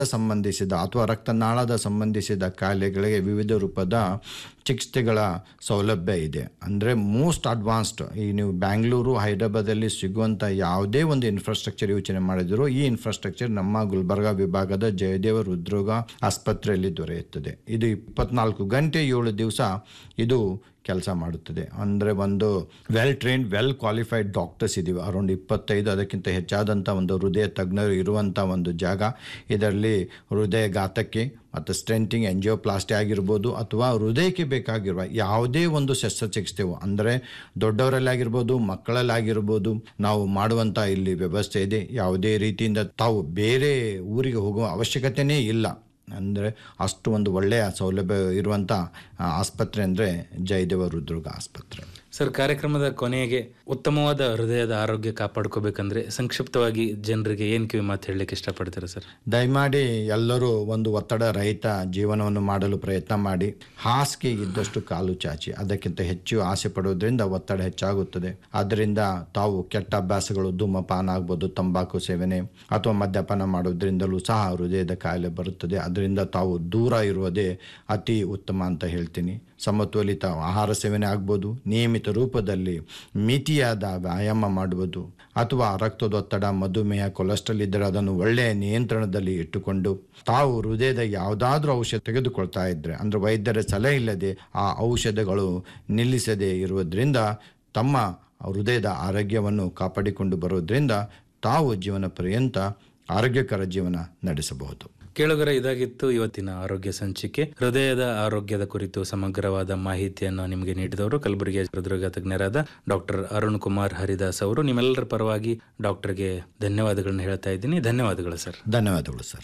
ಸಂಬಂಧಿಸಿದ ಅಥವಾ ರಕ್ತನಾಳದ ಸಂಬಂಧಿಸಿದ ಕಾಯಿಲೆಗಳಿಗೆ ವಿವಿಧ ರೂಪದ ಚಿಕಿತ್ಸೆಗಳ ಸೌಲಭ್ಯ ಇದೆ ಅಂದರೆ ಮೋಸ್ಟ್ ಅಡ್ವಾನ್ಸ್ಡ್ ಈ ನೀವು ಬ್ಯಾಂಗ್ಳೂರು ಹೈದರಾಬಾದಲ್ಲಿ ಸಿಗುವಂಥ ಯಾವುದೇ ಒಂದು ಇನ್ಫ್ರಾಸ್ಟ್ರಕ್ಚರ್ ಯೋಚನೆ ಮಾಡಿದರೂ ಈ ಇನ್ಫ್ರಾಸ್ಟ್ರಕ್ಚರ್ ನಮ್ಮ ಗುಲ್ಬರ್ಗಾ ವಿಭಾಗದ ಜಯದೇವ ಹೃದ್ರೋಗ ಆಸ್ಪತ್ರೆಯಲ್ಲಿ ದೊರೆಯುತ್ತದೆ ಇದು ಇಪ್ಪತ್ನಾಲ್ಕು ಗಂಟೆ ಏಳು ದಿವಸ ಇದು ಕೆಲಸ ಮಾಡುತ್ತದೆ ಅಂದರೆ ಒಂದು well trained well qualified doctors ಇದ್ದೀವಿ ಅರೌಂಡ್ ಇಪ್ಪತ್ತೈದು ಅದಕ್ಕಿಂತ ಹೆಚ್ಚಾದಂಥ ಒಂದು ಹೃದಯ ತಜ್ಞರು ಇರುವಂಥ ಒಂದು ಜಾಗ ಇದರಲ್ಲಿ ಹೃದಯಘಾತಕ್ಕೆ ಮತ್ತು ಸ್ಟ್ರೆಂಟಿಂಗ್ ಎಂಜಿಯೋಪ್ಲಾಸ್ಟಿ ಆಗಿರ್ಬೋದು ಅಥವಾ ಹೃದಯಕ್ಕೆ ಬೇಕಾಗಿರುವ ಯಾವುದೇ ಒಂದು ಶಸ್ತ್ರಚಿಕಿತ್ಸೆವು ಅಂದರೆ ದೊಡ್ಡವರಲ್ಲಾಗಿರ್ಬೋದು ಮಕ್ಕಳಲ್ಲಾಗಿರ್ಬೋದು ನಾವು ಮಾಡುವಂಥ ಇಲ್ಲಿ ವ್ಯವಸ್ಥೆ ಇದೆ ಯಾವುದೇ ರೀತಿಯಿಂದ ತಾವು ಬೇರೆ ಊರಿಗೆ ಹೋಗುವ ಅವಶ್ಯಕತೆಯೇ ಇಲ್ಲ ಅಂದರೆ ಅಷ್ಟು ಒಂದು ಒಳ್ಳೆಯ ಸೌಲಭ್ಯ ಇರುವಂಥ ಆ, ಆಸ್ಪತ್ರೆ ಅಂದರೆ ಜಯದೇವ ಹೃದ್ರೋಗ ಆಸ್ಪತ್ರೆ ಸರ್ ಕಾರ್ಯಕ್ರಮದ ಕೊನೆಗೆ ಉತ್ತಮವಾದ ಹೃದಯದ ಆರೋಗ್ಯ ಕಾಪಾಡ್ಕೋಬೇಕಂದ್ರೆ ಸಂಕ್ಷಿಪ್ತವಾಗಿ ಜನರಿಗೆ ಏನ್ ಕಿವಿ ಮಾತು ಹೇಳಲಿಕ್ಕೆ ಇಷ್ಟಪಡ್ತೀರಾ ಸರ್ ದಯಮಾಡಿ ಎಲ್ಲರೂ ಒಂದು ಒತ್ತಡ ರಹಿತ ಜೀವನವನ್ನು ಮಾಡಲು ಪ್ರಯತ್ನ ಮಾಡಿ ಹಾಸಿಗೆ ಇದ್ದಷ್ಟು ಕಾಲು ಚಾಚಿ ಅದಕ್ಕಿಂತ ಹೆಚ್ಚು ಆಸೆ ಪಡುವುದರಿಂದ ಒತ್ತಡ ಹೆಚ್ಚಾಗುತ್ತದೆ ಆದ್ದರಿಂದ ತಾವು ಕೆಟ್ಟ ಅಭ್ಯಾಸಗಳು ಧೂಮಪಾನ ಆಗ್ಬೋದು ತಂಬಾಕು ಸೇವನೆ ಅಥವಾ ಮದ್ಯಪಾನ ಮಾಡೋದ್ರಿಂದಲೂ ಸಹ ಹೃದಯದ ಕಾಯಿಲೆ ಬರುತ್ತದೆ ಅದರಿಂದ ತಾವು ದೂರ ಇರುವುದೇ ಅತಿ ಉತ್ತಮ ಅಂತ ಹೇಳ್ತೀನಿ ಸಮತೋಲಿತ ಆಹಾರ ಸೇವನೆ ಆಗ್ಬೋದು ನಿಯಮಿತ ರೂಪದಲ್ಲಿ ಮಿತಿಯಾದ ವ್ಯಾಯಾಮ ಮಾಡುವುದು ಅಥವಾ ರಕ್ತದೊತ್ತಡ ಮಧುಮೇಹ ಕೊಲೆಸ್ಟ್ರಾಲ್ ಇದ್ದರೆ ಅದನ್ನು ಒಳ್ಳೆಯ ನಿಯಂತ್ರಣದಲ್ಲಿ ಇಟ್ಟುಕೊಂಡು ತಾವು ಹೃದಯದ ಯಾವುದಾದ್ರೂ ಔಷಧ ತೆಗೆದುಕೊಳ್ತಾ ಇದ್ದರೆ ಅಂದರೆ ವೈದ್ಯರ ಸಲಹೆ ಇಲ್ಲದೆ ಆ ಔಷಧಗಳು ನಿಲ್ಲಿಸದೇ ಇರುವುದರಿಂದ ತಮ್ಮ ಹೃದಯದ ಆರೋಗ್ಯವನ್ನು ಕಾಪಾಡಿಕೊಂಡು ಬರೋದ್ರಿಂದ ತಾವು ಜೀವನ ಪರ್ಯಂತ ಆರೋಗ್ಯಕರ ಜೀವನ ನಡೆಸಬಹುದು ಕೇಳುಗರ ಇದಾಗಿತ್ತು ಇವತ್ತಿನ ಆರೋಗ್ಯ ಸಂಚಿಕೆ ಹೃದಯದ ಆರೋಗ್ಯದ ಕುರಿತು ಸಮಗ್ರವಾದ ಮಾಹಿತಿಯನ್ನು ನಿಮಗೆ ನೀಡಿದವರು ಕಲಬುರಗಿಯ ಹೃದರೋಗ ತಜ್ಞರಾದ ಡಾಕ್ಟರ್ ಅರುಣ್ ಕುಮಾರ್ ಹರಿದಾಸ್ ಅವರು ನಿಮ್ಮೆಲ್ಲರ ಪರವಾಗಿ ಡಾಕ್ಟರ್ಗೆ ಧನ್ಯವಾದಗಳನ್ನ ಹೇಳ್ತಾ ಇದ್ದೀನಿ ಧನ್ಯವಾದಗಳು ಸರ್ ಧನ್ಯವಾದಗಳು ಸರ್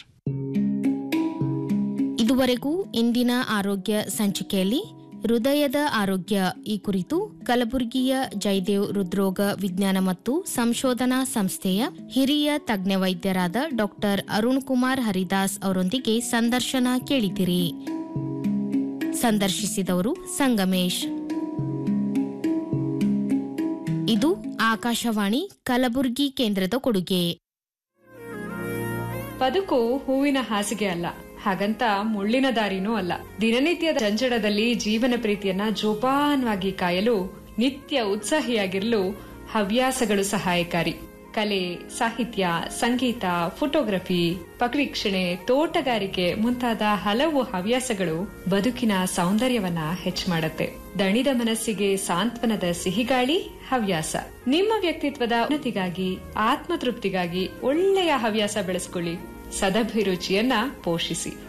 ಇದುವರೆಗೂ ಇಂದಿನ ಆರೋಗ್ಯ ಸಂಚಿಕೆಯಲ್ಲಿ ಹೃದಯದ ಆರೋಗ್ಯ ಈ ಕುರಿತು ಕಲಬುರಗಿಯ ಜಯದೇವ್ ಹೃದ್ರೋಗ ವಿಜ್ಞಾನ ಮತ್ತು ಸಂಶೋಧನಾ ಸಂಸ್ಥೆಯ ಹಿರಿಯ ತಜ್ಞ ವೈದ್ಯರಾದ ಡಾಕ್ಟರ್ ಅರುಣ್ ಕುಮಾರ್ ಹರಿದಾಸ್ ಅವರೊಂದಿಗೆ ಸಂದರ್ಶನ ಕೇಳಿದಿರಿ ಸಂದರ್ಶಿಸಿದವರು ಸಂಗಮೇಶ್ ಇದು ಆಕಾಶವಾಣಿ ಕಲಬುರಗಿ ಕೇಂದ್ರದ ಕೊಡುಗೆ ಬದುಕು ಹೂವಿನ ಹಾಸಿಗೆ ಅಲ್ಲ ಹಾಗಂತ ಮುಳ್ಳಿನ ದಾರಿನೂ ಅಲ್ಲ ದಿನನಿತ್ಯದ ಜಂಜಡದಲ್ಲಿ ಜೀವನ ಪ್ರೀತಿಯನ್ನ ಜೋಪಾನವಾಗಿ ಕಾಯಲು ನಿತ್ಯ ಉತ್ಸಾಹಿಯಾಗಿರಲು ಹವ್ಯಾಸಗಳು ಸಹಾಯಕಾರಿ ಕಲೆ ಸಾಹಿತ್ಯ ಸಂಗೀತ ಫೋಟೋಗ್ರಫಿ ಪಕ್ಷಿವೀಕ್ಷಣೆ ತೋಟಗಾರಿಕೆ ಮುಂತಾದ ಹಲವು ಹವ್ಯಾಸಗಳು ಬದುಕಿನ ಸೌಂದರ್ಯವನ್ನ ಹೆಚ್ಚು ಮಾಡುತ್ತೆ ದಣಿದ ಮನಸ್ಸಿಗೆ ಸಾಂತ್ವನದ ಸಿಹಿಗಾಳಿ ಹವ್ಯಾಸ ನಿಮ್ಮ ವ್ಯಕ್ತಿತ್ವದ ಉನ್ನತಿಗಾಗಿ ಆತ್ಮತೃಪ್ತಿಗಾಗಿ ಒಳ್ಳೆಯ ಹವ್ಯಾಸ ಬೆಳೆಸ್ಕೊಳ್ಳಿ ಸದಭಿರುಚಿಯನ್ನ ಪೋಷಿಸಿ